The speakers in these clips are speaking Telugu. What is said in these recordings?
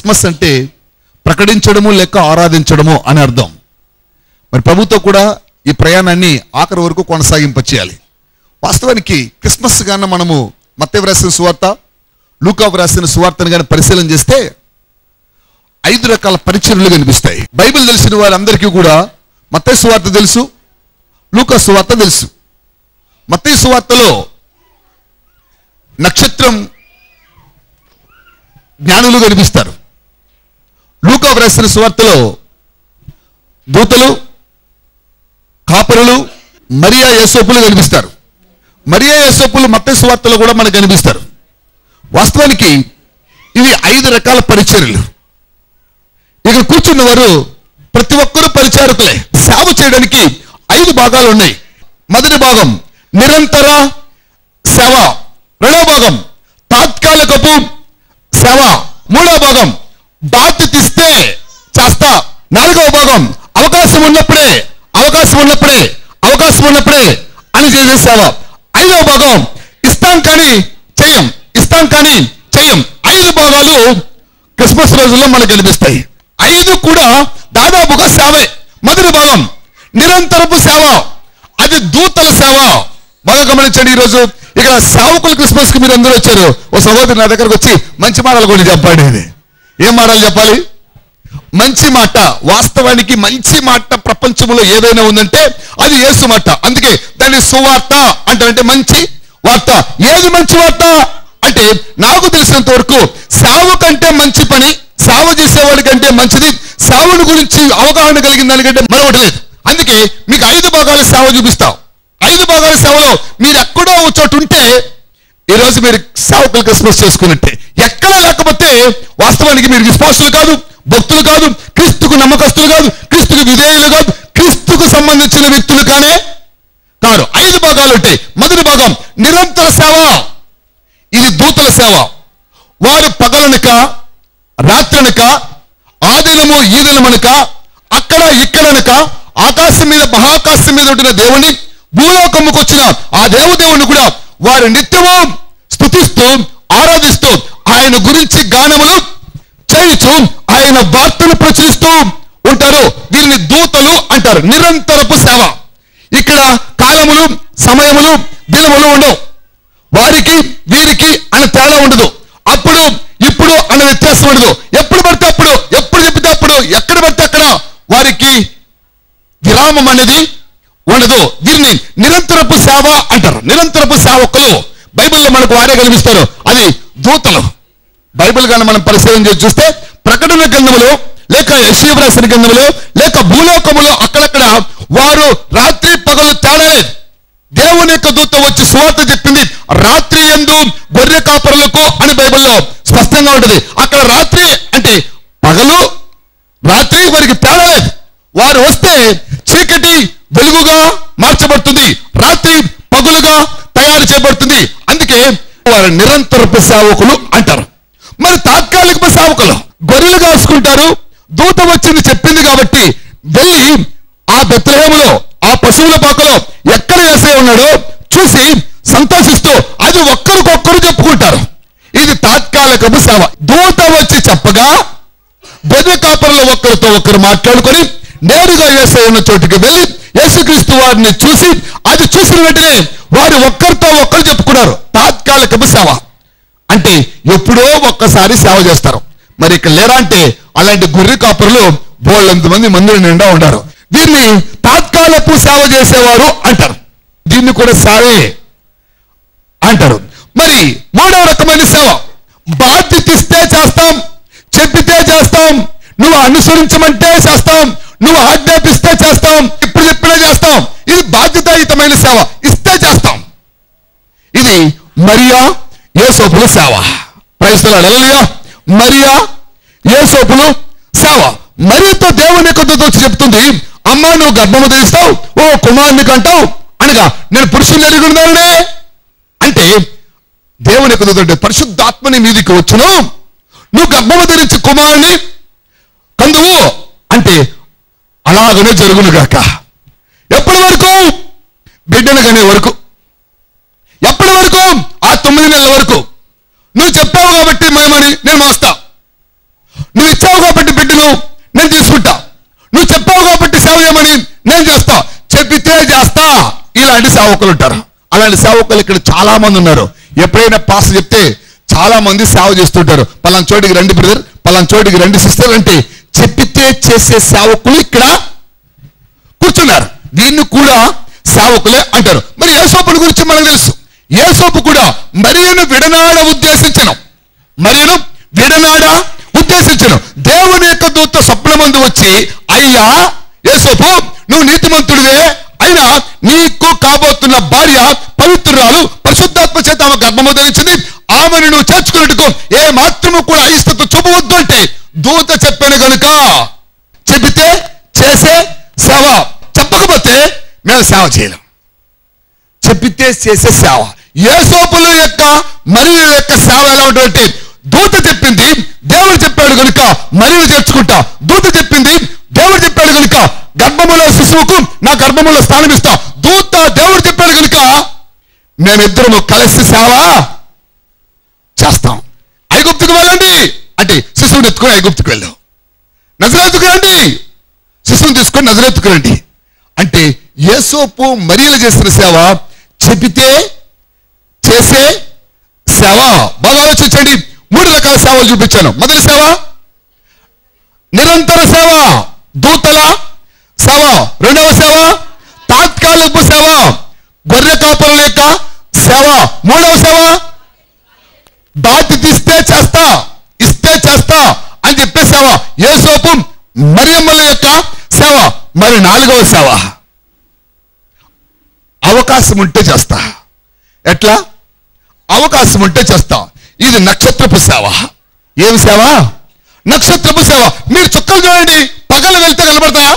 క్రిస్మస్ అంటే ప్రకటించడము లేక ఆరాధించడము అని అర్థం మరి ప్రభుత్వం కూడా ఈ ప్రయాణాన్ని ఆఖరి వరకు కొనసాగింపచేయాలి వాస్తవానికి క్రిస్మస్ గాన మనము మత్తయి రాసిన సువార్త లూకా రాసిన సువార్తను కానీ పరిశీలన చేస్తే ఐదు రకాల పరిచర్లు కనిపిస్తాయి బైబిల్ తెలిసిన వారందరికీ కూడా మత్తయి సువార్త తెలుసు లూకా సువార్త తెలుసు మత్తయి సువార్తలో నక్షత్రం జ్ఞానులు కనిపిస్తారు లూకా రాసిన సువార్తలో దూతలు కాపరులు మరియా యేసోపులు కనిపిస్తారు మరియా యేసోపులు మత్తయి సువార్తలో కూడా మనకు కనిపిస్తారు వాస్తవానికి ఇవి ఐదు రకాల పరిచర్యలు ఇక్కడ కూర్చున్న వారు ప్రతి ఒక్కరూ పరిచారకులే సేవ చేయడానికి ఐదు భాగాలు ఉన్నాయి మొదటి భాగం నిరంతర సేవ రెండవ భాగం తాత్కాలికపు సేవ మూడవ భాగం బాధ్యతిస్తే చేస్తా నాలుగవ భాగం అవకాశం ఉన్నప్పుడే అవకాశం ఉన్నప్పుడే అవకాశం ఉన్నప్పుడే అని చేసే సేవ ఐదవ భాగం ఇస్తాం కానీ చెయ్యం ఇస్తాం కానీ చెయ్యం ఐదు భాగాలు క్రిస్మస్ రోజుల్లో మనకు కనిపిస్తాయి ఐదు కూడా దాదాపుగా సేవే మొదటి భాగం నిరంతరపు సేవ అది దూతల సేవ బాగా గమనించండి ఈరోజు ఇక్కడ సేవకులు క్రిస్మస్ కి మీరు అందరూ వచ్చారు ఓ సహోదరు నా దగ్గరకు వచ్చి మంచి మాటలు కొన్ని చెప్పండి అని ఏం మాటలు చెప్పాలి మంచి మాట వాస్తవానికి మంచి మాట ప్రపంచంలో ఏదైనా ఉందంటే అది యేసు మాట అందుకే దాన్ని సువార్త అంటే మంచి వార్త ఏది మంచి వార్త అంటే నాకు తెలిసినంత వరకు సావు కంటే మంచి పని సావు చేసేవాడి కంటే మంచిది సావుని గురించి అవగాహన కలిగిన దానికంటే మరొకటి లేదు అందుకే మీకు ఐదు భాగాల సేవ చూపిస్తాం ఐదు భాగాల సేవలో మీరు ఎక్కడో ఒక చోటు ఉంటే ఈ రోజు మీరు సేవకులు క్రిస్మస్ చేసుకున్నట్టే ఎక్కడ లేకపోతే వాస్తవానికి మీరు విశ్వాసులు కాదు భక్తులు కాదు క్రీస్తుకు నమ్మకస్తులు కాదు క్రీస్తుకు విధేయులు కాదు క్రీస్తుకు సంబంధించిన వ్యక్తులు కానే కాదు ఐదు భాగాలు ఉంటాయి మొదటి భాగం నిరంతర సేవ ఇది దూతల సేవ వారు పగలనక రాత్రనక ఆదినము ఈదినమనక అక్కడ ఇక్కడనక ఆకాశం మీద మహాకాశం మీద ఉంటున్న దేవుని భూలోకముకు వచ్చిన ఆ దేవదేవుని కూడా వారు నిత్యము స్థుతిస్తూ ఆరాధిస్తూ ఆయన గురించి గానములు చేయుచు ఆయన వార్తను ప్రచురిస్తూ ఉంటారు దీన్ని దూతలు అంటారు నిరంతరపు సేవ ఇక్కడ కాలములు సమయములు దినములు ఉండవు వారికి వీరికి అనే తేడా ఉండదు అప్పుడు ఇప్పుడు అనే వ్యత్యాసం ఉండదు ఎప్పుడు పడితే అప్పుడు ఎప్పుడు చెప్తే అప్పుడు ఎక్కడ పడితే అక్కడ వారికి విరామం అనేది ఉండదు దీన్ని నిరంతరపు సేవ అంటారు నిరంతరపు సేవకులు బైబిల్లో మనకు వారే కనిపిస్తారు అది దూతలు బైబిల్ కానీ మనం పరిశీలన చేసి చూస్తే ప్రకటన గ్రంథములో లేక యశీవ్ రాసిన గ్రంథములో లేక భూలోకములో అక్కడక్కడ వారు రాత్రి పగలు తేడా లేదు దేవుని యొక్క దూత వచ్చి సువార్త చెప్పింది రాత్రి ఎందు గొర్రె కాపరులకు అని బైబిల్లో స్పష్టంగా ఉంటుంది అక్కడ రాత్రి అంటే పగలు రాత్రి వారికి తేడా లేదు వారు వస్తే చీకటి వెలుగుగా మార్చబడుతుంది రాత్రి పగులుగా తయారు చేయబడుతుంది అందుకే వారు నిరంతరపు సేవకులు అంటారు మరి తాత్కాలిక సేవకులు గొర్రెలు కాసుకుంటారు దూత వచ్చింది చెప్పింది కాబట్టి వెళ్ళి ఆ బెత్లహేములో ఆ పశువుల పాకలో ఎక్కడ వేసే ఉన్నాడో చూసి సంతోషిస్తూ అది ఒక్కరికొక్కరు చెప్పుకుంటారు ఇది తాత్కాలికపు సేవ దూత వచ్చి చెప్పగా గొర్రె కాపరులు ఒక్కరితో ఒక్కరు మాట్లాడుకొని నేరుగా యేసు ఉన్న చోటుకి వెళ్ళి యేసుక్రీస్తు వారిని చూసి అది చూసిన వెంటనే వారు ఒక్కరితో ఒక్కరు చెప్పుకున్నారు తాత్కాలికపు సేవ అంటే ఎప్పుడో ఒక్కసారి సేవ చేస్తారు మరి ఇక్కడ లేరా అంటే అలాంటి గొర్రె కాపరులు బోళ్ళంత మంది మందిరం నిండా ఉంటారు దీన్ని తాత్కాలపు సేవ చేసేవారు అంటారు దీన్ని కూడా సేవే అంటారు మరి మూడవ రకమైన సేవ బాధ్యత ఇస్తే చేస్తాం చెప్పితే చేస్తాం నువ్వు అనుసరించమంటే చేస్తాం నువ్వు ఆజ్ఞాపిస్తే చేస్తాం ఇప్పుడు చెప్పినా చేస్తాం ఇది బాధ్యతాయుతమైన సేవ ఇస్తే చేస్తాం ఇది మరియా యేసోపుల సేవ ప్రైస్తలాడు అలలియా మరియా యేసోపులు సేవ మరియతో దేవుని యొక్క దూత వచ్చి చెప్తుంది అమ్మా నువ్వు గర్భము ధరిస్తావు ఓ కుమారుని కంటావు అనగా నేను పురుషుని ఎరుగున్నానే అంటే దేవుని యొక్క దూత అంటే పరిశుద్ధాత్మని మీదికి వచ్చును నువ్వు గర్భము ధరించి కుమారుని కందువు అంటే అలాగనే జరుగును గాక ఎప్పటి వరకు బిడ్డను కనే వరకు ఎప్పటి వరకు ఆ తొమ్మిది నెలల వరకు నువ్వు చెప్పావు కాబట్టి మేమని నేను మోస్తా నువ్వు సేవకులు ఉంటారు అలాంటి సేవకులు ఇక్కడ చాలా మంది ఉన్నారు ఎప్పుడైనా పాస్ చెప్తే చాలా మంది సేవ చేస్తుంటారు పలానా చోటికి రండి బ్రదర్ పలానా చోటికి రండి సిస్టర్ అంటే చెప్పితే చేసే సేవకులు ఇక్కడ కూర్చున్నారు దీన్ని కూడా సేవకులే అంటారు మరి యేసోపుల గురించి మనకు తెలుసు యేసోపు కూడా మరియను విడనాడ ఉద్దేశించను మరియను విడనాడ ఉద్దేశించను దేవుని యొక్క దూత స్వప్నమందు వచ్చి అయ్యా యేసోపు నువ్వు నీతిమంతుడివే అయినా నీకు కాబోతున్న భార్య పవిత్రురాలు పరిశుద్ధాత్మ చేత ఆమె గర్భము ధరించింది ఆమెను నువ్వు చేర్చుకున్నట్టుకు ఏ మాత్రము కూడా అయిష్టత చూపవద్దు అంటే దూత చెప్పాను గనుక చెబితే చేసే సేవ చెప్పకపోతే మేము సేవ చేయలేం చెప్పితే చేసే సేవ యేసోపుల యొక్క మరియు యొక్క సేవ ఎలా ఉంటుంది దూత చెప్పింది దేవుడు చెప్పాడు కనుక మరియు చేర్చుకుంటా దూత చెప్పింది దేవుడు చెప్పాడు కనుక గర్భములో శిశువుకు నా గర్భములో స్థానం ఇస్తా దూత దేవుడు చెప్పాడు కనుక మేమిద్దరము కలిసి సేవ చేస్తాం ఐగుప్తుకు వెళ్ళండి అంటే శిశువుని ఎత్తుకొని ఐగుప్తుకు వెళ్దాం నజరేతుకు రండి శిశువుని తీసుకొని నజరేతుకు రండి అంటే యేసోపు మరియలు చేసిన సేవ చెబితే చేసే సేవ బాగా ఆలోచించండి మూడు రకాల సేవలు చూపించాను మొదటి సేవ నిరంతర సేవ దూతల సేవ రెండవ సేవ తాత్కాలిక సేవ గొర్రె కాపరుల యొక్క సేవ మూడవ సేవ దాటి తీస్తే చేస్తా ఇస్తే చేస్తా అని చెప్పే సేవ యేసోపు మరియమ్మల యొక్క సేవ మరి నాలుగవ సేవ అవకాశం ఉంటే చేస్తా ఎట్లా అవకాశం ఉంటే చేస్తా ఇది నక్షత్రపు సేవ ఏమి సేవ నక్షత్రపు సేవ మీరు చుక్కలు చూడండి పగలు వెళ్తే కనబడతాయా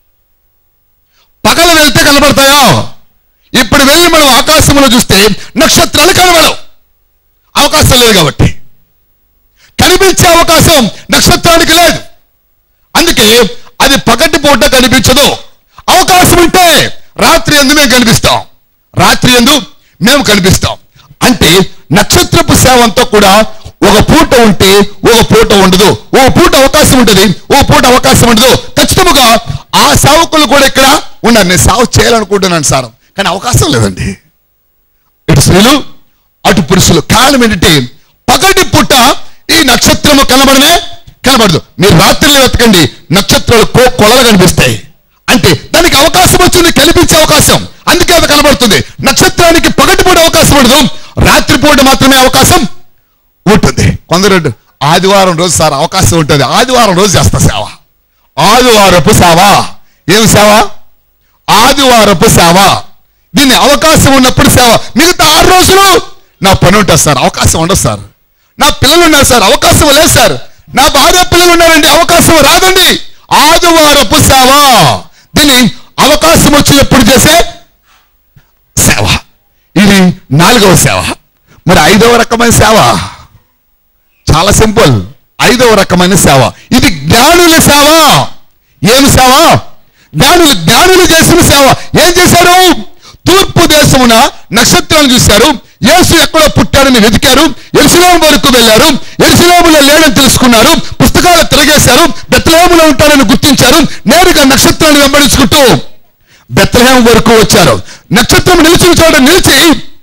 పగలు వెళ్తే కనబడతాయా ఇప్పుడు వెళ్ళి మనం ఆకాశంలో చూస్తే నక్షత్రాలు కనబడవు అవకాశం లేదు కాబట్టి కనిపించే అవకాశం నక్షత్రానికి లేదు అందుకే అది పగటి పూట కనిపించదు అవకాశం ఉంటే రాత్రి ఎందు మేము కనిపిస్తాం రాత్రి ఎందు మేము కనిపిస్తాం అంటే నక్షత్రపు సేవ అంతా కూడా ఒక పూట ఉంటే ఒక పూట ఉండదు ఒక పూట అవకాశం ఉంటుంది ఒక పూట అవకాశం ఉండదు ఖచ్చితంగా ఆ సేవకులు కూడా ఇక్కడ ఉన్నారు నేను సేవ చేయాలనుకుంటున్నాను సార్ కానీ అవకాశం లేదండి ఇటు స్త్రీలు అటు పురుషులు కారణం ఏంటంటే పగటి పుట్ట ఈ నక్షత్రము కనబడనే కనబడదు మీరు రాత్రిలో వెతకండి నక్షత్రాలు కో కొలలు కనిపిస్తాయి అంటే దానికి అవకాశం వచ్చింది కనిపించే అవకాశం అందుకే అది కనబడుతుంది నక్షత్రానికి పగటిపూట అవకాశం ఉండదు రాత్రిపూట మాత్రమే అవకాశం ఉంటుంది కొందరు ఆదివారం రోజు సార్ అవకాశం ఉంటుంది ఆదివారం రోజు చేస్తా సేవ ఆదివారపు సేవ ఏమి సేవ ఆదివారపు సేవ దీన్ని అవకాశం ఉన్నప్పుడు సేవ మిగతా ఆరు రోజులు నా పని ఉంటుంది సార్ అవకాశం ఉండదు సార్ నా పిల్లలు ఉన్నారు సార్ అవకాశం లేదు సార్ నా భార్య పిల్లలు ఉన్నారండి అవకాశం రాదండి ఆదివారపు సేవ దీన్ని అవకాశం వచ్చినప్పుడు చేసే సేవ ఇది నాలుగవ సేవ మరి ఐదవ రకమైన సేవ చాలా సింపుల్ ఐదవ రకమైన సేవ ఇది జ్ఞానుల సేవ ఏమి సేవ జ్ఞానులు జ్ఞానులు చేసిన సేవ ఏం చేశారు తూర్పు దేశమున నక్షత్రాలను చూశారు యేసు ఎక్కడో పుట్టాడని వెతికారు ఎరుసలేం వరకు వెళ్ళారు ఎరుసలేములో లేడని తెలుసుకున్నారు పుస్తకాలు తిరగేశారు బెత్తలేములో ఉంటారని గుర్తించారు నేరుగా నక్షత్రాన్ని వెంబడించుకుంటూ బెత్తలేం వరకు వచ్చారు నక్షత్రం నిలిచిన చోట నిలిచి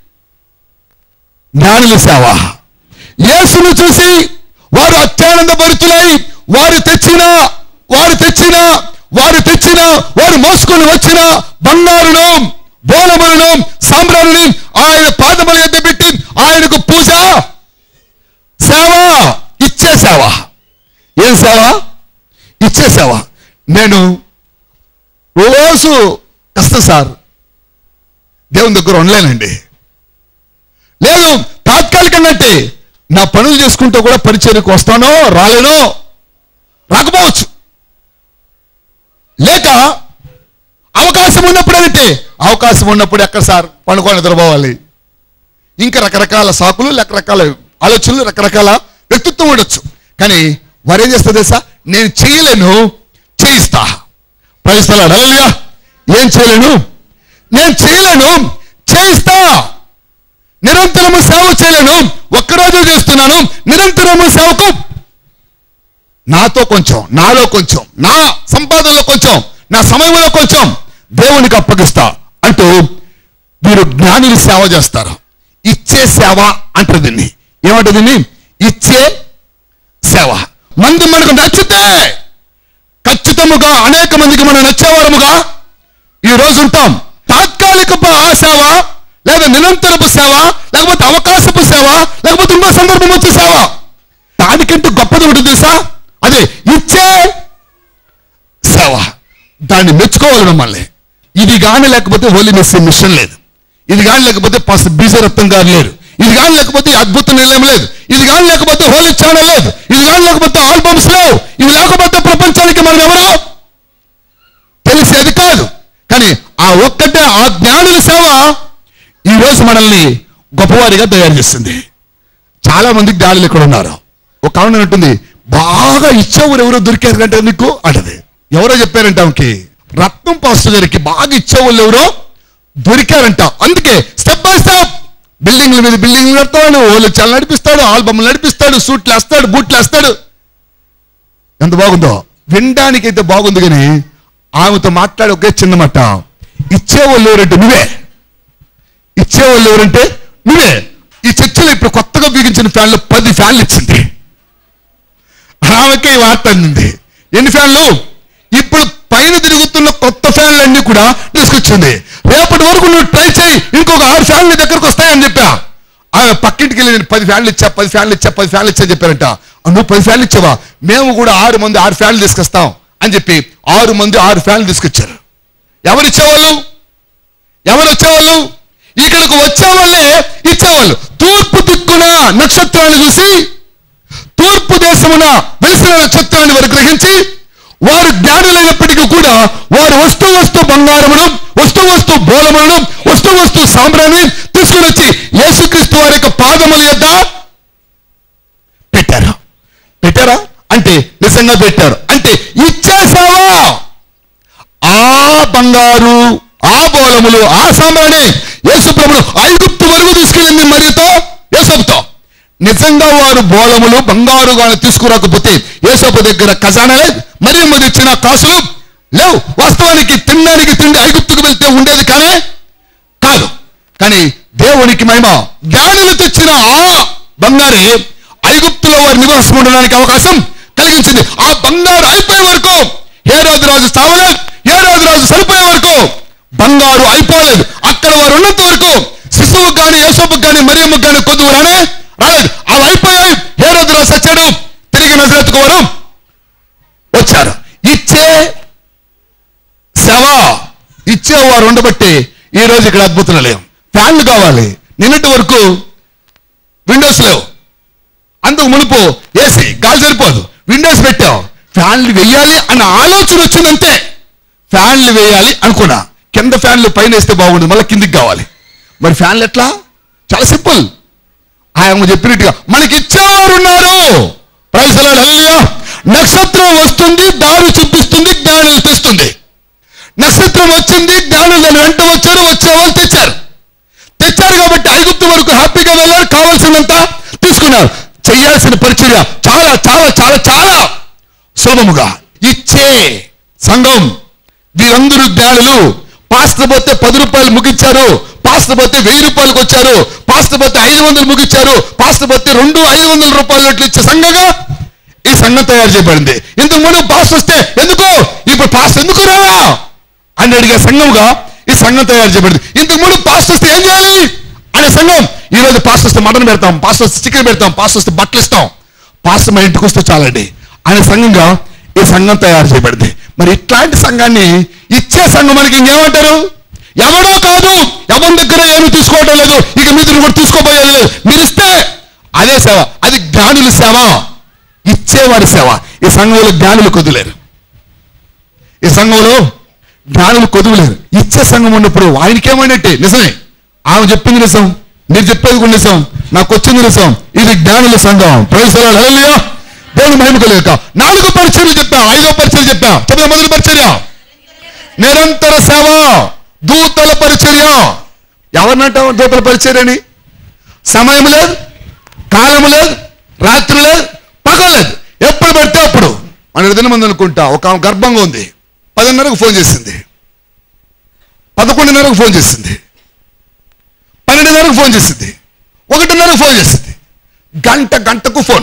జ్ఞానుల సేవ యేసును చూసి వారు అత్యానంద భరితులై వారు తెచ్చిన వారు తెచ్చిన వారు తెచ్చిన వారు మోసుకొని వచ్చిన బంగారును బోలములను సాంబ్రాన్ని ఆయన పాదముల ఎద్ద పెట్టి ఆయనకు పూజ సేవ ఇచ్చే సేవ ఏం సేవ ఇచ్చే సేవ నేను రోజు కష్టం సార్ దేవుని దగ్గర ఉండలేనండి లేదు తాత్కాలికంగా అంటే నా పనులు చేసుకుంటూ కూడా పరిచర్యకు వస్తానో రాలేనో రాకపోవచ్చు లేక అవకాశం ఉన్నప్పుడు అంటే అవకాశం ఉన్నప్పుడు ఎక్కడ సార్ పండుకొని నిద్రపోవాలి ఇంకా రకరకాల సాకులు రకరకాల ఆలోచనలు రకరకాల వ్యక్తిత్వం ఉండొచ్చు కానీ వారు ఏం చేస్తారు తెలుసా నేను చేయలేను చేయిస్తా ప్రయత్నాలు అడగలుగా ఏం చేయలేను నేను చేయలేను చేయిస్తా నిరంతరము సేవ చేయలేను ఒక్కరోజు చేస్తున్నాను నిరంతరము సేవకు నాతో కొంచెం నాలో కొంచెం నా సంపాదనలో కొంచెం నా సమయంలో కొంచెం దేవునికి అప్పగిస్తా అంటూ వీరు జ్ఞానులు సేవ చేస్తారు ఇచ్చే సేవ అంటారు దీన్ని ఏమంటారు దీన్ని ఇచ్చే సేవ మంది మనకు నచ్చితే ఖచ్చితముగా అనేక మందికి మనం నచ్చేవారముగా ఈ రోజు ఉంటాం తాత్కాలిక ఆ సేవ లేదా నిరంతరపు సేవ లేకపోతే అవకాశపు సేవ లేకపోతే ఇంకో సందర్భం వచ్చే సేవ దానికంటే గొప్పది ఒకటి తెలుసా అదే ఇచ్చే సేవ దాన్ని మెచ్చుకోవాలి మిమ్మల్ని ఇది కానీ లేకపోతే హోలీ మెస్సీ మిషన్ లేదు ఇది కానీ లేకపోతే పాస్ బీజరత్నం గారు లేరు ఇది కానీ లేకపోతే ఈ అద్భుత నిలయం లేదు ఇది కానీ లేకపోతే హోలీ ఛానల్ లేదు ఇది కానీ లేకపోతే ఆల్బమ్స్ లేవు ఇవి లేకపోతే ప్రపంచానికి మనం ఎవరు తెలిసేది కాదు కానీ ఆ ఒక్కటే ఆ జ్ఞానుల సేవ ఈ రోజు మనల్ని గొప్పవారిగా తయారు చేస్తుంది చాలా మంది జ్ఞానులు ఇక్కడ ఉన్నారు ఒక కారణం ఉంటుంది బాగా ఇచ్చేవారు ఎవరో దొరికారు అంటే నీకు అంటది ఎవరో చెప్పారంట ఆమెకి రత్నం పాస్టర్ గారికి బాగా ఇచ్చేవాళ్ళు ఎవరో దొరికారంట అందుకే స్టెప్ బై స్టెప్ బిల్డింగ్ల మీద బిల్డింగ్లు కడతాడు ఓళ్ళు చాలా నడిపిస్తాడు ఆల్బమ్ నడిపిస్తాడు సూట్లు వేస్తాడు బూట్లు వేస్తాడు ఎంత బాగుందో వినడానికి అయితే బాగుంది కానీ ఆమెతో మాట్లాడే ఒకే చిన్న మాట ఇచ్చేవాళ్ళు ఎవరంటే నువ్వే ఇచ్చేవాళ్ళు ఎవరంటే నువ్వే ఈ చర్చిలో ఇప్పుడు కొత్తగా బిగించిన ఫ్యాన్లు పది ఫ్యాన్లు ఇచ్చింది ఆమెకే ఈ వార్త అందింది ఎన్ని ఫ్యాన్లు ఇప్పుడు పైన తిరుగుతున్న కొత్త ఫ్యాన్లు అన్ని కూడా తీసుకొచ్చింది రేపటి వరకు నువ్వు ట్రై చేయి ఇంకొక ఆరు ఫ్యాన్లు నీ దగ్గరకు వస్తాయని చెప్పా ఆమె పక్కింటికి వెళ్ళి నేను పది ఫ్యాన్లు ఇచ్చా పది ఫ్యాన్లు ఇచ్చా పది ఫ్యాన్లు ఇచ్చా చెప్పారంట "ఆ, నువ్వు పది ఫ్యాన్లు ఇచ్చావా మేము కూడా ఆరు మంది ఆరు ఫ్యాన్లు తీసుకొస్తాం అని చెప్పి ఆరు మంది ఆరు ఫ్యాన్లు తీసుకొచ్చారు ఎవరు ఇచ్చేవాళ్ళు ఎవరు వచ్చేవాళ్ళు ఇక్కడికి వచ్చేవాళ్ళే ఇచ్చేవాళ్ళు తూర్పు దిక్కున నక్షత్రాన్ని చూసి తూర్పు దేశమున వెలిసిన నక్షత్రాన్ని వారు గ్రహించి వారు జ్ఞానులైనప్పటికీ కూడా వారు వస్తు వస్తు బంగారమును వస్తు వస్తు బోలములను వస్తు వస్తు సాంబ్రాన్ని తీసుకుని వచ్చి యేసుక్రీస్తు వారి యొక్క పాదముల యొద్ద పెట్టారు పెట్టారా అంటే నిజంగా పెట్టారు అంటే ఇచ్చేసావా ఆ బంగారు ఆ బోలములు ఆ సాంబ్రాణి యేసుప్రభుడు ఐగుప్తు వరకు తీసుకెళ్ళింది మరియతో యేసపుతో నిజంగా వారు బోలములు బంగారు గాని తీసుకురాకపోతే యేసపు దగ్గర ఖజానా లేదు మరియమ్మ తెచ్చిన కాసులు లేవు వాస్తవానికి తినడానికి తిండి ఐగుప్తుకు వెళ్తే ఉండేది కానీ కాదు కానీ దేవునికి మహిమ జ్ఞానులు తెచ్చిన ఆ బంగారే ఐగుప్తులో వారి నివాసం ఉండడానికి అవకాశం కలిగించింది ఆ బంగారు అయిపోయే వరకు ఏ రోజు రాజు చావలేదు ఏ రోజు రాజు సరిపోయే వరకు బంగారు అయిపోలేదు అక్కడ వారు ఉన్నంత వరకు శిశువుకు కానీ యేసోపుకు కానీ మరియమ్మకు కానీ కొద్దు రానే రాలేదు అవి అయిపోయాయి ఏ రోజు రాజు వచ్చాడు తిరిగి నజరెత్తుకు వారు వచ్చారు ఇచ్చే సేవ ఇచ్చేవారు ఉండబట్టి ఈ రోజు ఇక్కడ అద్భుతం లేవు ఫ్యాన్లు కావాలి నిన్నటి వరకు విండోస్ లేవు అందుకు మునుపు ఏసీ గాలి సరిపోదు విండోస్ పెట్టావు ఫ్యాన్లు వేయాలి అన్న ఆలోచన వచ్చిందంతే ఫ్యాన్లు వేయాలి అనుకున్నా కింద ఫ్యాన్లు పైన వేస్తే బాగుండదు మళ్ళీ కిందికి కావాలి మరి ఫ్యాన్లు ఎట్లా చాలా సింపుల్ ఆయన చెప్పినట్టుగా మనకి ఇచ్చేవారు ఉన్నారు ప్రైసలాడు హల్లెలూయా నక్షత్రం వస్తుంది దారి చూపిస్తుంది జ్ఞానం తెస్తుంది నక్షత్రం వచ్చింది జ్ఞానం దాని వెంట వచ్చారు వచ్చేవాళ్ళు తెచ్చారు తెచ్చారు కాబట్టి ఐగుప్తు వరకు హ్యాపీగా వెళ్ళారు కావాల్సినంత తీసుకున్నారు చేయాల్సిన పరిచర్య చాలా చాలా చాలా చాలా సులభముగా ఇచ్చే సంఘం వీరందరూ జ్ఞానులు పాస్త పోతే పది రూపాయలు ముగించారు పాస్త పోతే వెయ్యి రూపాయలకు వచ్చారు పాస్త పోతే ఐదు వందలు ముగించారు పాస్త పోతే రెండు ఐదు వందల రూపాయలు నోట్లు ఇచ్చే సంఘంగా ఈ సంఘం తయారు చేయబడింది ఇంతకు ముందు పాస్ వస్తే ఎందుకు ఇప్పుడు పాస్ ఎందుకు రావా అని అడిగే సంఘంగా ఈ సంఘం తయారు చేయబడింది ఇంతకు ముందు పాస్ వస్తే ఏం చేయాలి అనే సంఘం ఈ రోజు పాస్ వస్తే మటన్ పెడతాం పాస్ వస్తే చికెన్ పెడతాం పాస్ వస్తే బట్టలు ఇస్తాం పాస్ మా ఇంటికి వస్తే చాలండి అనే సంఘంగా ఈ సంఘం తయారు చేయబడింది మరి ఇట్లాంటి సంఘాన్ని ఇచ్చే సంఘం మనకి ఇంకేమంటారు ఎవడో కాదు ఎవరి దగ్గర ఏమి తీసుకోవటం లేదు ఇక మీరు కూడా తీసుకోబోయేది లేదు మీరు ఇస్తే అదే సేవ అది జ్ఞానుల సేవ ఇచ్చేవారి సేవ ఈ సంఘంలో జ్ఞానులు కొద్దులేరు ఈ సంఘంలో జ్ఞానులు కొదువులేరు ఇచ్చే సంఘం ఉన్నప్పుడు ఆయనకేమైనట్టే నిజమే ఆమె చెప్పింది నిజం మీరు చెప్పేది కూడా నిజం నాకు వచ్చింది నిజం ఇది జ్ఞానుల సంఘం ప్రవేశాలు హల్లెలూయా దేవుని మహిమ కలుగుక నాలుగు పరిచర్లు చెప్పా ఐదో పరిచర్య చెప్పా చెప్పిన మొదటి పరిచర్య నిరంతర సేవ దూతల పరిచర్య ఎవరినంటాం దూతల పరిచర్య అని సమయం లేదు కాలం లేదు రాత్రి లేదు పగలు లేదు ఎప్పుడు పెడితే అప్పుడు మన దినమంది అనుకుంటా ఒక ఆమె గర్భంగా ఉంది పదిన్నరకు ఫోన్ చేసింది పదకొండున్నరకు ఫోన్ చేసింది పన్నెండున్నరకు ఫోన్ చేసింది ఒకటిన్నరకు ఫోన్ చేసింది గంట గంటకు ఫోన్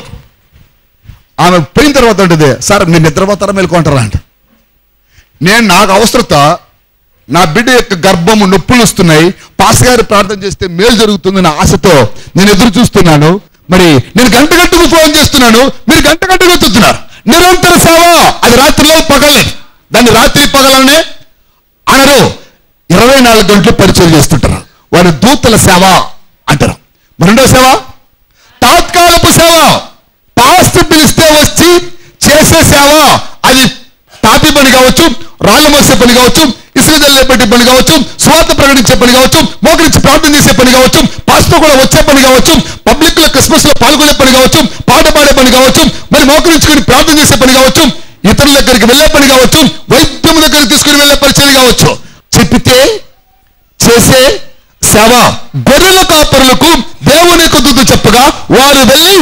ఆమె పోయిన తర్వాత ఉంటుంది సార్ మీరు నిద్రపోతారా మేలుకుంటారా అంట నేను నాకు అవసరత నా బిడ్డ యొక్క గర్భము నొప్పులు వస్తున్నాయి పాస్ గారు ప్రార్థన చేస్తే మేలు జరుగుతుందన్న ఆశతో నేను ఎదురు చూస్తున్నాను మరి నేను గంట గంటకు ఫోన్ చేస్తున్నాను మీరు గంట గంటకు ఎత్తుతున్నారు నిరంతర సేవ అది రాత్రిలో పగలే దాన్ని రాత్రి పగలనే అనరు ఇరవై నాలుగు గంటలు పరిచయం చేస్తుంటారు వారి దూతల సేవ అంటారు మరి రెండో సేవ తాత్కాలపు సేవ పాస్ట్ పిలిస్తే వచ్చి చేసే సేవ అది తాపి పని కావచ్చు రాళ్ళు మోసే పని కావచ్చు ఇసుక జల్లే పెట్టి పని కావచ్చు స్వార్థ ప్రకటించే పని కావచ్చు మోకరించి ప్రార్థన చేసే పని కావచ్చు పాస్తో కూడా వచ్చే పని కావచ్చు పబ్లిక్ లో క్రిస్మస్ లో పాల్గొనే పని కావచ్చు పాట పాడే పని కావచ్చు మరి మోకరించుకొని ప్రార్థన చేసే పని కావచ్చు ఇతరుల దగ్గరికి వెళ్ళే పని కావచ్చు వైద్యం దగ్గరికి తీసుకుని వెళ్ళే పరిచయం కావచ్చు చెప్పితే చేసే సేవ గొర్రెల కాపరులకు దేవుని కుదురు చెప్పగా వారు వెళ్ళి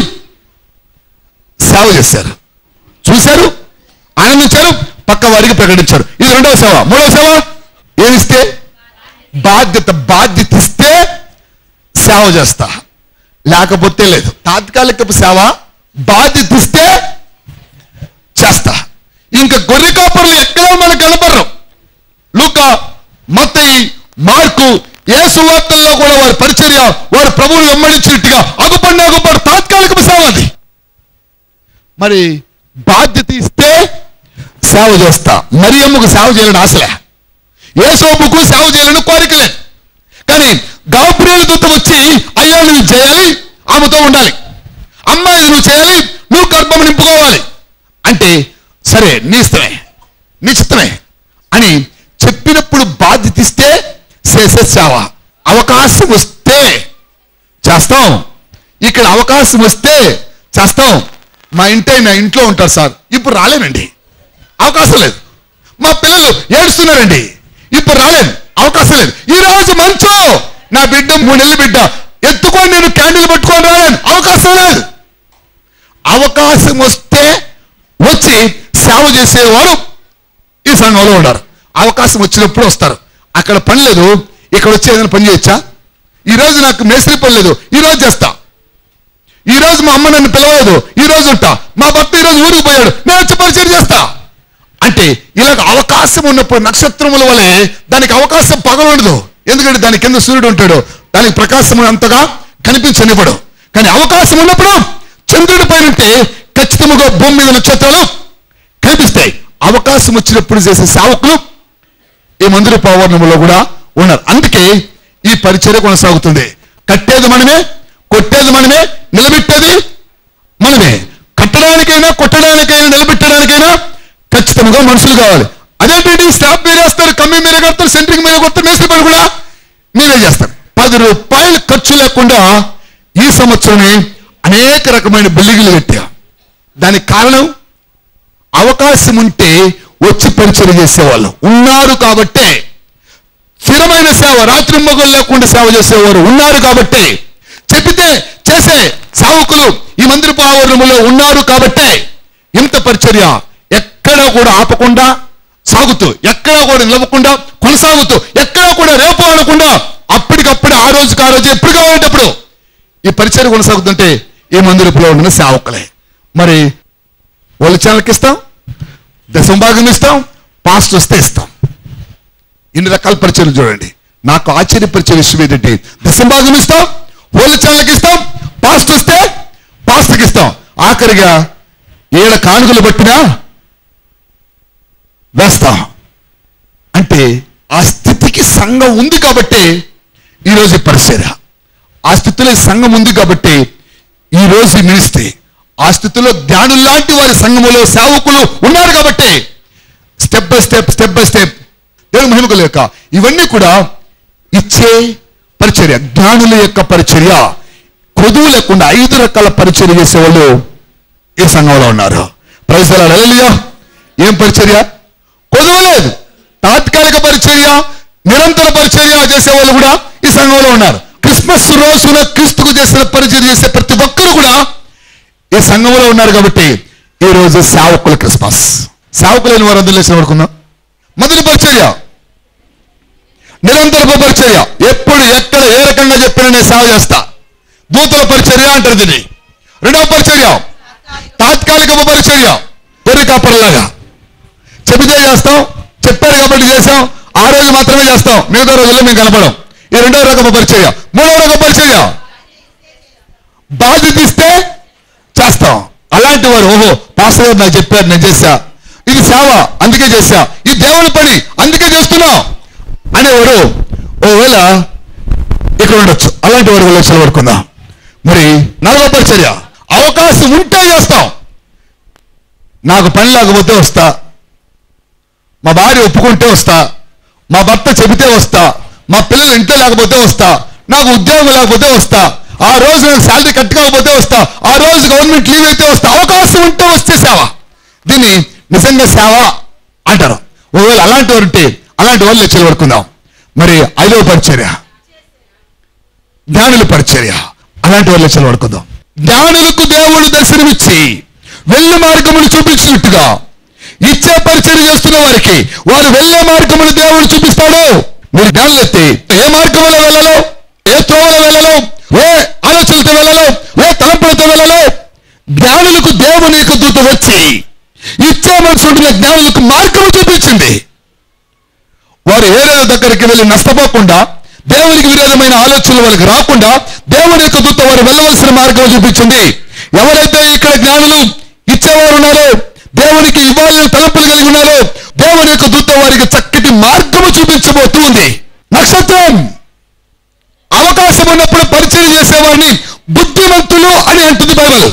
సేవ చేశారు చూశారు ఆనందించారు పక్క వారికి ప్రకటించారు ఇది రెండవ సేవ మూడవ సేవ ఏమిస్తే బాధ్యత బాధ్యత ఇస్తే సేవ చేస్తా లేకపోతే లేదు తాత్కాలిక సేవ బాధ్యత ఇస్తే చేస్తా ఇంకా గొర్రె కాపరులు ఎక్కడో మనకు కనపడరు లూక మత్తయి మార్కు ఏ సువార్తల్లో కూడా వారి పరిచర్య వారి ప్రభువుని వెంబడించినట్టుగా అగుపడిన అగుపడు తాత్కాలిక సేవ అది మరి బాధ్యత ఇస్తే సేవ చేస్తా మరియమ్మకు సేవ చేయాలని ఆశలే ఏ సోపుకు సేవ చేయాలని కోరిక లేదు కానీ గాబ్రియల్ దూత వచ్చి అయ్యా నువ్వు చేయాలి ఆమెతో ఉండాలి అమ్మాయి నువ్వు చేయాలి నువ్వు గర్భం నింపుకోవాలి అంటే సరే నీ ఇష్టమే నీ చిత్తమే అని చెప్పినప్పుడు బాధ్యత ఇస్తే చేసే సేవ అవకాశం వస్తే చేస్తాం ఇక్కడ అవకాశం వస్తే చేస్తాం మా ఇంటి నా ఇంట్లో ఉంటారు సార్ ఇప్పుడు రాలేనండి అవకాశం లేదు మా పిల్లలు ఏడుస్తున్నారండి ఇప్పుడు రాలేను అవకాశం లేదు ఈ రోజు మంచు నా బిడ్డ మూడేళ్ళ బిడ్డ ఎత్తుకొని నేను క్యాండిల్ పట్టుకొని రాలేను అవకాశం లేదు అవకాశం వస్తే వచ్చి సేవ చేసేవారు ఈ సంఘంలో ఉన్నారు అవకాశం వచ్చినప్పుడు వస్తారు అక్కడ పని లేదు ఇక్కడ వచ్చి ఏదైనా పని చేయొచ్చా ఈ రోజు నాకు మేస్త్రి పని లేదు ఈ రోజు చేస్తా ఈ రోజు మా అమ్మ నన్ను పిలవలేదు ఈ రోజు ఉంటా మా భర్త ఈ రోజు ఊరికి పోయాడు నేను వచ్చి పరిచయం చేస్తా అంటే ఇలాగ అవకాశం ఉన్నప్పుడు నక్షత్రముల వలె దానికి అవకాశం పగలఉండదు ఎందుకంటే దాని కింద సూర్యుడు ఉంటాడు దానికి ప్రకాశం అంతగా కనిపించనివ్వడు కానీ అవకాశం ఉన్నప్పుడు చంద్రుడి పైన ఉంటే ఖచ్చితంగా భూమి మీద నక్షత్రాలు కనిపిస్తాయి అవకాశం వచ్చినప్పుడు చేసే సేవకులు ఈ మందిర పౌర్ణమిలో కూడా ఉన్నారు అందుకే ఈ పరిచర్య కొనసాగుతుంది కట్టేది మనమే కొట్టేది మనమే నిలబెట్టేది మనమే కట్టడానికైనా కొట్టడానికైనా నిలబెట్టడానికైనా ఖచ్చితంగా మనుషులు కావాలి అదేంటి స్టాప్ మీరు వేస్తారు కమ్మి మీరే కడతారు సెంట్రింగ్ మీద కొడతారు మేస్త్రి పని కూడా మీరే చేస్తారు పది రూపాయలు ఖర్చు లేకుండా ఈ సంవత్సరమే అనేక రకమైన బిల్డింగ్లు కట్టా దానికి కారణం అవకాశం ఉంటే వచ్చి పరిచయం చేసేవాళ్ళు ఉన్నారు కాబట్టే స్థిరమైన సేవ రాత్రి మొగలు లేకుండా సేవ చేసేవారు ఉన్నారు కాబట్టి చెప్పితే చేసే సేవకులు ఈ మందిరపు ఆవరణములో ఉన్నారు కాబట్టే ఇంత పరిచర్య ఎక్కడా కూడా ఆపకుండా సాగుతూ ఎక్కడా కూడా నిలవకుండా కొనసాగుతూ ఎక్కడా కూడా రేపు అనకుండా అప్పటికప్పుడు ఆ రోజుకి ఆ రోజు ఎప్పుడు కావాలంటప్పుడు ఈ పరిచర్య కొనసాగుతుంటే ఈ మందిరపులో ఉన్న సేవకులే మరి వాళ్ళ ఛానల్కి ఇస్తాం దశంభాగం ఇస్తాం పాస్ట్ వస్తే ఇస్తాం ఇన్ని రకాల పరిచయం చూడండి నాకు ఆశ్చర్యపరిచే విషయం ఏంటంటే దశంభాగం ఇస్తాం హోల్ ఛానల్కి ఇస్తాం పాస్ట్ వస్తే పాస్ట్కి ఇస్తాం ఆఖరిగా ఏళ్ళ కానుకలు పట్టినా వేస్తాం అంటే ఆ స్థితికి సంఘం ఉంది కాబట్టి ఈరోజు ఈ పరిచర్య ఆ స్థితిలో ఈ సంఘం ఉంది కాబట్టి ఈ రోజు ఈ మినిస్ట్రీ ఆ స్థితిలో ధ్యానులు లాంటి వారి సంఘములో సేవకులు ఉన్నారు కాబట్టి step by step step by step దేవుని మహిమకు లేక ఇవన్నీ కూడా ఇచ్చే పరిచర్య జ్ఞానుల యొక్క పరిచర్య కొదువు లేకుండా ఐదు రకాల పరిచర్య చేసేవాళ్ళు ఈ సంఘంలో ఉన్నారు ప్రైజలా ఏం పరిచర్య కొదువు లేదు తాత్కాలిక పరిచర్య నిరంతర పరిచర్య చేసేవాళ్ళు కూడా ఈ సంఘంలో ఉన్నారు క్రిస్మస్ రోజున క్రీస్తుకు చేసిన పరిచర్య చేసే ప్రతి ఒక్కరు కూడా ఈ సంఘంలో ఉన్నారు కాబట్టి ఈ రోజు సేవకుల క్రిస్మస్ సేవకులైన వారు అందులో వేసిన పడుకుందాం మొదటి పరిచర్య నిరంతరపు పరిచర్య ఎప్పుడు ఎక్కడ ఏ రకంగా చెప్పినా నేను సేవ చేస్తా దూతల పరిచర్య అంటారు దీన్ని రెండవ పరిచర్య తాత్కాలిక పరిచర్య గొర్రె కాపరలాగా చెబితే చేస్తాం చెప్పారు కాబట్టి చేస్తాం ఆ రోజు మాత్రమే చేస్తాం మిగతా రోజుల్లో మేము కనపడం ఈ రెండవ రకమ పరిచర్య మూడవ రకమ పరిచర్య బాధ్యత ఇస్తే చేస్తాం అలాంటి వారు ఓహో పాస్టర్ గారు నాకు చెప్పారు నేను చేశా ఇది సేవ అందుకే చేశా ఇది దేవుని పని అందుకే చేస్తున్నాం అనేవాడు ఓవేళ ఇక్కడ ఉండొచ్చు అలాంటి వారి వల్ల సెలవుకుందాం మరి నలభై పరిచర్య అవకాశం ఉంటే చేస్తాం నాకు పని లేకపోతే వస్తా మా భార్య ఒప్పుకుంటే వస్తా మా భర్త చెబితే వస్తా మా పిల్లలు ఇంట్లో లేకపోతే వస్తా నాకు ఉద్యోగం లేకపోతే వస్తా ఆ రోజు నాకు శాలరీ కట్ కాకపోతే వస్తా ఆ రోజు గవర్నమెంట్ లీవ్ అయితే వస్తా అవకాశం ఉంటే వస్తే సేవ దీన్ని నిజంగా సేవ అంటారు ఒకవేళ అలాంటి వారు ఉంటే అలాంటి వాళ్ళు లెక్కలు పడుకుందాం మరి ఐదవ పరిచర్య జ్ఞానుల పరిచర్య అలాంటి వాళ్ళు లెక్కలు పడుకుందాం జ్ఞానులకు దేవుడు దర్శనమిచ్చి వెళ్ళి మార్గమును చూపించినట్టుగా ఇచ్చే పరిచర్య చేస్తున్న వారికి వారు వెళ్ళే మార్గమును దేవుడు చూపిస్తాడు మీరు జ్ఞానులు ఎత్తి ఏ మార్గంలో వెళ్ళాలో ఏ త్రోవలో వెళ్ళాలో ఏ ఆలోచనలతో వెళ్ళాలో ఏ తలంపులతో వెళ్ళాలో జ్ఞానులకు దేవుని యొక్క దూత వచ్చి ఇచ్చే మనసు ఉంటున్న జ్ఞానులకు మార్గము చూపించింది వారు ఏరేల దగ్గరికి వెళ్ళి నష్టపోకుండా దేవునికి విరోధమైన ఆలోచనలు వాళ్ళకి రాకుండా దేవుని యొక్క దూత వారు వెళ్ళవలసిన మార్గం చూపించింది ఎవరైతే ఇక్కడ జ్ఞానులు ఇచ్చేవారు ఉన్నారో దేవునికి ఇవ్వాలని తలుపులు కలిగి ఉన్నారో దేవుని యొక్క దూత వారికి చక్కటి మార్గము చూపించబోతుంది నక్షత్రం అవకాశం ఉన్నప్పుడు పరిచయం చేసేవారిని బుద్ధిమంతులు అని అంటుంది బైబిల్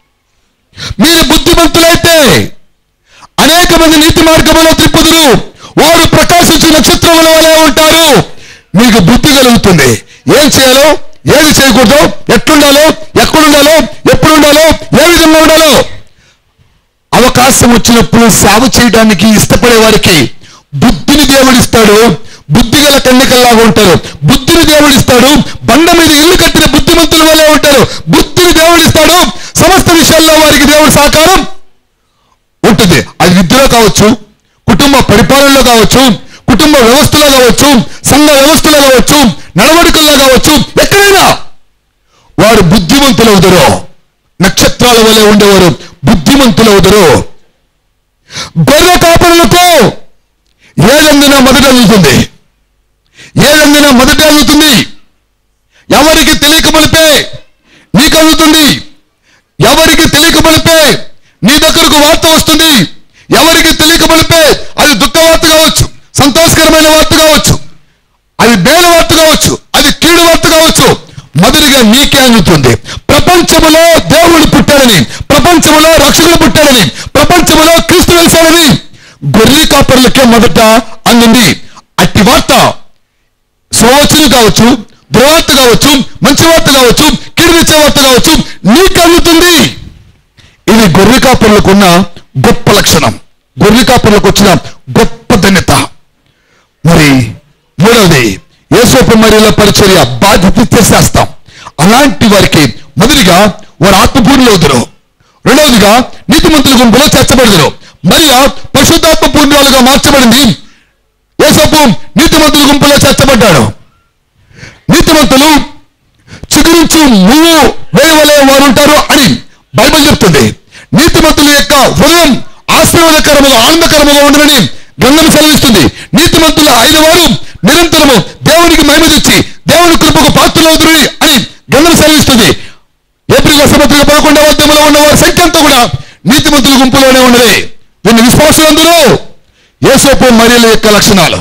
మీరు బుద్ధిమంతులైతే అనేక మంది నీతి మార్గంలో త్రిప్పుదురు వారు ప్రకాశించే నక్షత్రముల వలె ఉంటారు మీకు బుద్ధి కలుగుతుంది ఏం చేయాలో ఏది చేయకూడదు ఎట్లుండాలో ఎక్కడుండాలో ఎప్పుడు ఉండాలో ఏ విధంగా ఉండాలో అవకాశం వచ్చినప్పుడు సేవ చేయడానికి ఇష్టపడే వారికి బుద్ధిని దేవుడిస్తాడు బుద్ధి గల కన్నికల్లాగా ఉంటారు బుద్ధిని దేవుడిస్తాడు బండ మీద ఇల్లు కట్టిన బుద్ధిమంతుల వల్లే ఉంటారు బుద్ధిని దేవుడిస్తాడు సమస్త విషయాల్లో వారికి దేవుడి సహకారం ఉంటుంది అది విద్యలో కావచ్చు కుటుంబ పరిపాలనలో కావచ్చు కుటుంబ వ్యవస్థలో కావచ్చు సంఘ వ్యవస్థలో కావచ్చు నడవడికల్లో కావచ్చు ఎక్కడైనా వారు బుద్ధిమంతులవుతారు నక్షత్రాల వలె ఉండేవారు బుద్ధిమంతులవుతారు గొర్రె కాపరులకు ఏదందినా మొదట అందుతుంది ఏదందినా మొదట అందుతుంది ఎవరికి తెలియక మునిపే నీకు అందుతుంది ఎవరికి తెలియక మునిపే నీ దగ్గరకు వార్త వస్తుంది ఎవరికి తెలియక మునిపే అది దుఃఖ వార్త కావచ్చు సంతోషకరమైన వార్త కావచ్చు అది మేలు వార్త కావచ్చు అది కీడు వార్త కావచ్చు మొదటిగా నీకే అందుతుంది ప్రపంచములో దేవుడు పుట్టాడని ప్రపంచములో రక్షకుడు పుట్టాడని ప్రపంచములో క్రీస్తు వెలిసాడని గొర్రె కాపర్లకే మొదట అందింది అట్టి వార్త సువార్తలు కావచ్చు దుర్వార్త కావచ్చు మంచి వార్త కావచ్చు కీడునిచ్చే వార్త కావచ్చు నీకు అందుతుంది ఇది గొర్రె కాపర్లకు ఉన్న గొప్ప లక్షణం గొర్రె కాపర్లకు వచ్చిన గొప్ప ధన్యత మరి మూడవది యేసోపు మరియల పరిచర్య బాధ్యత చేసేస్తాం అలాంటి వారికి మొదటిగా వారు ఆత్మపూర్ణులు అవుతారు రెండవదిగా నీతిమంతుల గుంపులో చేర్చబడదురు మరియా పరిశుద్ధాత్మ పూర్ణురాలుగా మార్చబడింది యేసోపు నీతిమంతుల గుంపులో చేర్చబడ్డాడు నీతిమంతులు చిగురించి మువ్వు వేయవలే వారు ఉంటారు అని బైబిల్ చెప్తుంది నీతిమంతుల యొక్క హృదయం ఆశీర్వాదకరముగా ఆనందకరముగా ఉండనని గ్రంథం సెలవిస్తుంది నీతిమంతుల అయిన వారు నిరంతరము దేవునికి మహిమ తెచ్చి దేవుని కృపకు పాత్రలవుతుని అని గ్రంథం సెలవిస్తుంది ఏప్రిల్ అసమత్రిక పదకొండవ అధ్యాయంలో ఉన్న వారి సంఖ్య అంతా కూడా నీతిమంతుల గుంపులోనే ఉన్నది దీన్ని విశ్వాసులందరూ యేసోపు మరియల యొక్క లక్షణాలు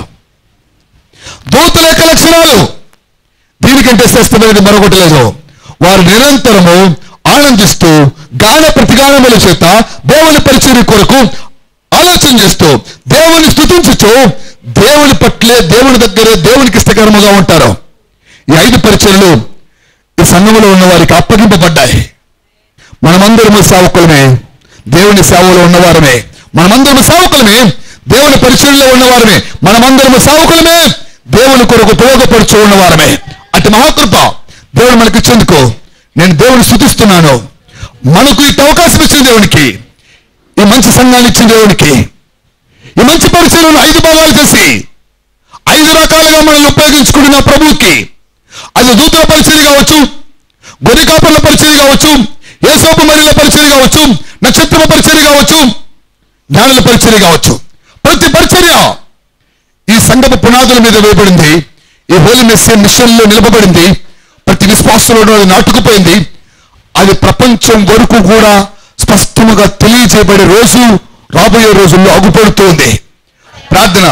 దూతల యొక్క లక్షణాలు దీనికంటే శ్రేష్టమైనది మరొకటి లేదు వారు నిరంతరము ఆనందిస్తూ గాన ప్రతిగానముల చేత దేవుని పరిచర్య కొరకు ఆలోచన చేస్తూ దేవుని స్థుతించుతూ దేవుని పట్లే దేవుని దగ్గరే దేవునికి ఇష్టకరముగా ఉంటారు ఈ ఐదు పరిచయలు ఈ సంఘములో ఉన్న వారికి అప్పగింపబడ్డాయి మనమందరము సేవకులమే దేవుని సేవలో ఉన్నవారమే మనమందరము సేవకులమే దేవుని పరిచయంలో ఉన్నవారమే మనమందరము సేవకులమే దేవుని కొరకు ఉపయోగపడుచు ఉన్నవారమే అటు మహాకృప దేవుడు మనకి ఇచ్చేందుకు నేను దేవుని స్థుతిస్తున్నాను మనకు ఈ అవకాశం ఇచ్చిన దేవునికి ఈ మంచి సంఘాన్ని ఇచ్చిన దేవునికి ఈ మంచి పరిచయం ఐదు భాగాలు చేసి ఐదు రకాలుగా మనల్ని ఉపయోగించుకుంటున్న ప్రభువుకి అది దూతల పరిచయం కావచ్చు గొర్రె కాపర్ల పరిచయం కావచ్చు ఏసోపు మరిల పరిచయం కావచ్చు నక్షత్రమ పరిచయం కావచ్చు జ్ఞానుల పరిచర్య కావచ్చు ప్రతి పరిచర్య ఈ సంగమ పునాదుల మీద వేయబడింది ఈ హోలీ మెస్సే మిషన్ లో నిలబడింది ప్రతి విశ్వాసంలో అది నాటుకుపోయింది అది ప్రపంచం వరకు కూడా స్పష్టముగా తెలియజేయబడే రోజు రాబోయే రోజుల్లో అగుపడుతుంది ప్రార్థన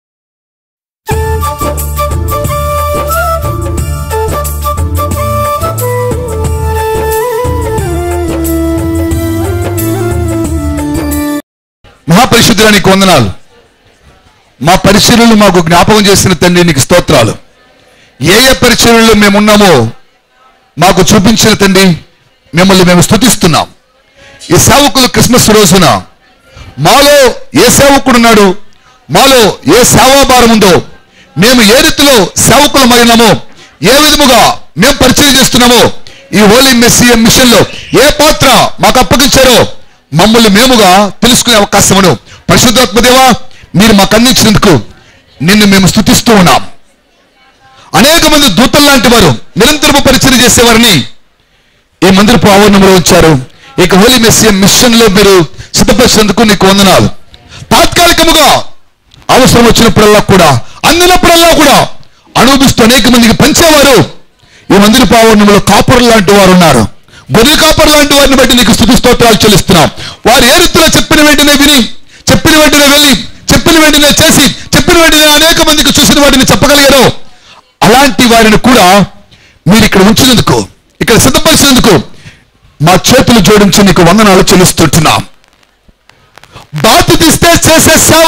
మహాపరిశుద్ధురానికి వందనాలు మా పరిచర్యలు మాకు జ్ఞాపకం చేసిన తండ్రి నీకు స్తోత్రాలు ఏ ఏ పరిచర్యల్లో మేము ఉన్నామో మాకు చూపించిన తండ్రి మిమ్మల్ని మేము స్తుతిస్తున్నాం ఈ సేవకులు క్రిస్మస్ రోజున మాలో ఏ సేవకుడున్నాడు మాలో ఏ సేవాభారం ఉందో మేము ఏ రీతిలో సేవకులమైనామో ఏ విధముగా మేము పరిచయం చేస్తున్నామో ఈ హోలీ మెస్సియం మిషన్ లో ఏ పాత్ర మాకు అప్పగించారో మమ్మల్ని మేముగా తెలుసుకునే అవకాశమును పరిశుద్ధాత్మదేవా మీరు మాకు అందించినందుకు నిన్ను మేము స్థుతిస్తూ ఉన్నాం అనేక మంది దూతలు లాంటి వారు నిరంతరము పరిచయం చేసేవారిని ఈ మందిరపు ఆవరణంలో ఉంచారు ఇక హోలీ మెస్సియం మిషన్ లో మీరు సిద్ధపరిచినందుకు నీకు వందనాలు తాత్కాలికముగా అవసరం వచ్చినప్పుడల్లా కూడా అందినప్పుడల్లా కూడా అనుభవిస్తూ అనేక మందికి పంచేవారు ఈ మందిరపు ఆవరణంలో కాపురు లాంటి వారు ఉన్నారు గొర్రె కాపరు లాంటి వారిని బట్టి నీకు స్థుతి స్తోత్రాలు చెల్లిస్తున్నాం వారు ఏ రీతిలో చెప్పిన వెంటనే విని చెప్పిన వెంటనే వెళ్ళి చెప్పిన వెంటనే చేసి చెప్పిన వెంటనే అనేక మందికి చూసిన వాటిని చెప్పగలిగారు అలాంటి వారిని కూడా మీరు ఇక్కడ ఉంచినందుకు ఇక్కడ సిద్ధపరిచినందుకు మా చేతులు జోడించి నీకు వందనాలు చెల్లిస్తుంటున్నాం బాధ్యత ఇస్తే చేసే సేవ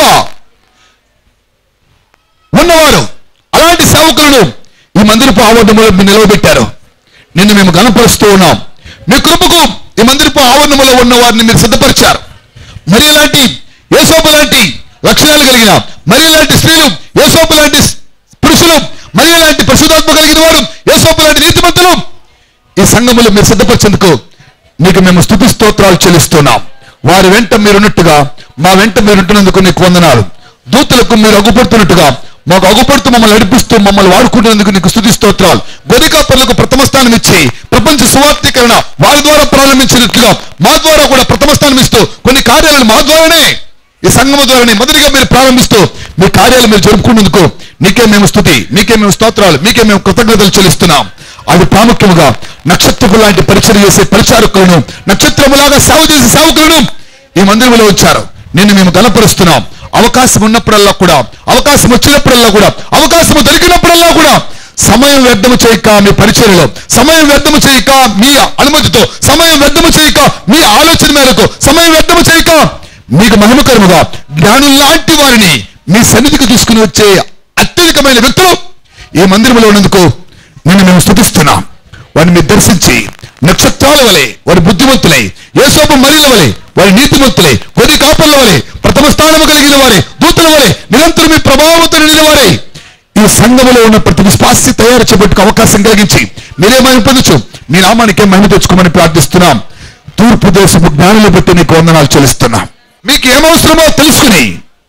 ఉన్నవారు అలాంటి సేవకులను ఈ మందిరపు ఆవరణములో మీరు నిలవబెట్టారు నిన్ను మేము గణపరుస్తూ ఉన్నాం మీ కృపకు ఈ మందిరపు ఆవరణములో ఉన్న వారిని మీరు సిద్ధపరిచారు మరి ఇలాంటి యేసోపు లాంటి లక్షణాలు కలిగిన మరి ఇలాంటి స్త్రీలు యేసోపు లాంటి పురుషులు మరి ఇలాంటి పరిశుధాత్మ కలిగిన వారు యేసోపు లాంటి నీతిమంతులు ఈ సంఘములు మీరు సిద్ధపరిచేందుకు నీకు మేము స్థుతి స్తోత్రాలు చెల్లిస్తున్నాం వారి వెంట మీరున్నట్టుగా మా వెంట మీరుంటున్నందుకు నీకు వందనాలు దూతలకు మీరు అగుపడుతున్నట్టుగా మాకు అగుపడుతూ మమ్మల్ని నడిపిస్తూ మమ్మల్ని వాడుకుంటున్నందుకు నీకు స్థుతి స్తోత్రాలు గొరికాపర్లకు ప్రథమ స్థానం ఇచ్చి ప్రపంచ సువార్థీకరణ వారి ద్వారా ప్రారంభించినట్లుగా మా ద్వారా కూడా ప్రథమ స్థానం ఇస్తూ కొన్ని కార్యాలను మా ద్వారానే ఈ సంఘము ద్వారానే మొదటిగా మీరు ప్రారంభిస్తూ మీ కార్యాలు మీరు జరుపుకున్నందుకు నీకే మేము స్థుతి మీకే మేము స్తోత్రాలు మీకే మేము కృతజ్ఞతలు చెల్లిస్తున్నాం అది ప్రాముఖ్యముగా నక్షత్రపు లాంటి పరిచయం చేసే పరిచారకులను నక్షత్రములాగా సేవ చేసే సేవకులను ఈ మందిరంలో వచ్చారు నిన్ను మేము గలపరుస్తున్నాం అవకాశం ఉన్నప్పుడల్లా కూడా అవకాశం వచ్చినప్పుడల్లా కూడా అవకాశం దొరికినప్పుడల్లా కూడా సమయం వ్యర్థము చేయక మీ పరిచర్యలో సమయం వ్యర్థము చేయక మీ అనుమతితో సమయం వ్యర్థము చేయక మీ ఆలోచన మేరకు సమయం వ్యర్థము చేయక మీకు మహిమకరముగా జ్ఞానులు లాంటి వారిని మీ సన్నిధికి తీసుకుని వచ్చే అత్యధికమైన వ్యక్తులు ఈ మందిరంలో ఉన్నందుకు నిన్ను మేము స్థుతిస్తున్నాం వారిని మీరు దర్శించి నక్షత్రాల వలె వారి బుద్ధిమంతులై యేసోపు మరిల వలె వారి నీతిమంతులై కొద్ది కాపర్ల వలె ప్రథమ స్థానము కలిగిన వారే దూతల వలె నిరంతరం మీ ప్రభావంతో నిండిన వారే ఈ సంఘములో ఉన్న ప్రతి విశ్వాసి తయారు చేపట్టుకు అవకాశం కలిగించి మీరే మహిమ పొందొచ్చు మీ నామానికే మహిమ తెచ్చుకోమని ప్రార్థిస్తున్నాం తూర్పు దేశపు జ్ఞానులు బట్టి నీకు వందనాలు చెల్లిస్తున్నాం మీకు ఏమవసరమో తెలుసుకుని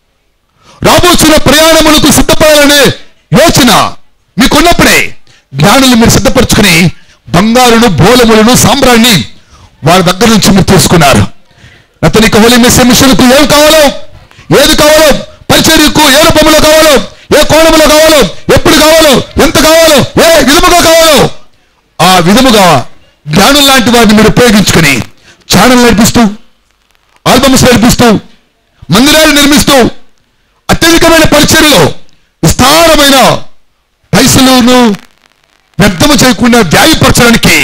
రాబోతున్న ప్రయాణములకు సిద్ధపడాలనే యోచన మీకున్నప్పుడే జ్ఞానులు మీరు సిద్ధపరచుకుని బంగారును బోలములను సాంబ్రాన్ని వారి దగ్గర నుంచి మీరు తీసుకున్నారు అతనికి హోలీ మెస్సే మిషన్కు ఏం కావాలో ఏది కావాలో పరిచర్యకు ఏ రూపంలో కావాలో ఏ కోణంలో కావాలో ఎప్పుడు కావాలో ఎంత కావాలో ఏ విధముగా కావాలో ఆ విధముగా జ్ఞానులు లాంటి వారిని మీరు ఉపయోగించుకుని ఛానల్ నడిపిస్తూ ఆల్బమ్స్ నడిపిస్తూ మందిరాలు నిర్మిస్తూ అత్యధికమైన పరిచయలో విస్తారమైన పైసలును వ్యర్థము చేయకుండా వ్యాయపరచడానికి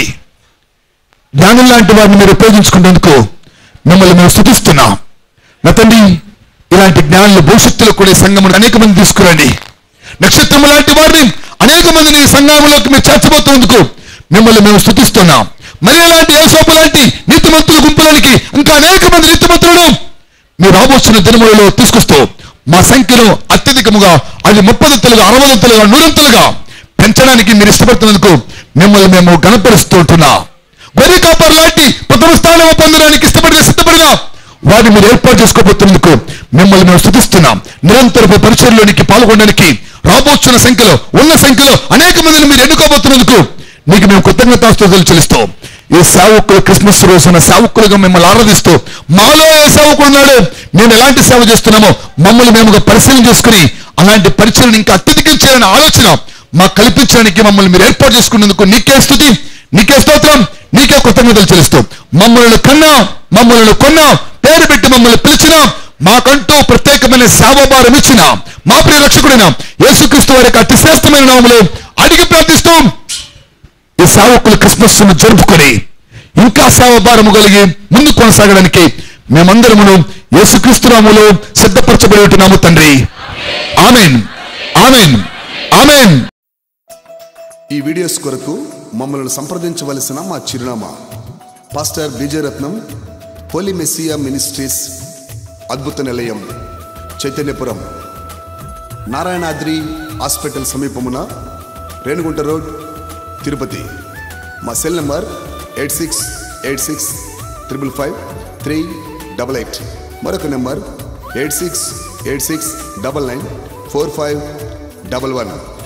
జ్ఞానం లాంటి వారిని మీరు ఉపయోగించుకున్నందుకు మిమ్మల్ని మేము స్థుతిస్తున్నాం నా తండ్రి ఇలాంటి జ్ఞానులు భవిష్యత్తులో కూడా ఈ సంఘమును అనేక మంది తీసుకురండి నక్షత్రము లాంటి వారిని అనేక మందిని ఈ సంఘంలోకి మీరు చేర్చబోతున్నందుకు మిమ్మల్ని మేము స్థుతిస్తున్నాం మరి అలాంటి యేసోపు లాంటి నీతిమంతుల గుంపులోనికి ఇంకా అనేక మంది నీతిమంతులను మీరు రాబోతున్న దినములలో తీసుకొస్తూ మా సంఖ్యను అత్యధికముగా అది ముప్పదంతలుగా అరవదంతలుగా నూరంతలుగా పెంచడానికి మీరు ఇష్టపడుతున్నందుకు మిమ్మల్ని మేము గణపరుస్తూ ఉంటున్నాం గొర్రె కాపర్ లాంటి ప్రథమ స్థానం పొందడానికి ఇష్టపడిన సిద్ధపడిన వారిని మీరు ఏర్పాటు చేసుకోబోతున్నందుకు మిమ్మల్ని మేము స్థుతిస్తున్నాం నిరంతరపు పరిచయంలోనికి పాల్గొనడానికి రాబోచున్న సంఖ్యలో ఉన్న సంఖ్యలో అనేక మందిని మీరు ఎన్నుకోబోతున్నందుకు నీకు మేము కృతజ్ఞతాస్తుతులు చెల్లిస్తాం ఈ సేవకులు క్రిస్మస్ రోజున సేవకులుగా మిమ్మల్ని ఆరాధిస్తూ మాలో ఏ సేవకుడు ఉన్నాడు మేము ఎలాంటి సేవ చేస్తున్నామో మమ్మల్ని మేము పరిశీలన చేసుకుని అలాంటి పరిచయం ఇంకా అత్యధికం చేయాలని ఆలోచన మాకు కల్పించడానికి మమ్మల్ని మీరు ఏర్పాటు చేసుకున్నందుకు నీకే స్థుతి నీకే స్తోత్రం నీకే కృతజ్ఞతలు చెల్లిస్తాం మమ్మల్ని కన్నా మమ్మల్ని కొన్నా పేరు పెట్టి మమ్మల్ని పిలిచిన మాకంటూ ప్రత్యేకమైన సేవాభారం ఇచ్చిన మా ప్రియ రక్షకుడైన యేసుక్రీస్తు వారి యొక్క అతి శ్రేష్టమైన నామములో అడిగి ప్రార్థిస్తూ ఈ సేవకులు క్రిస్మస్ ను జరుపుకొని ఇంకా సేవభారము కలిగి ముందు కొనసాగడానికి మేమందరమును యేసుక్రీస్తు నామములో సిద్ధపరచబడి ఉంటున్నాము తండ్రి ఆమెన్ ఆమెన్ ఆమెన్ ఈ వీడియోస్ కొరకు మమ్మల్ని సంప్రదించవలసిన మా చిరునామా pastor Vijayaratnam Holy Messiah Ministries Adbhuta Nilayam Chaitanyapuram Narayanadri hospital సమీపమున రేణుగుంట రోడ్ తిరుపతి మా cell number eight six eight six triple five three double eight మరొక number eight six eight six double nine four five double one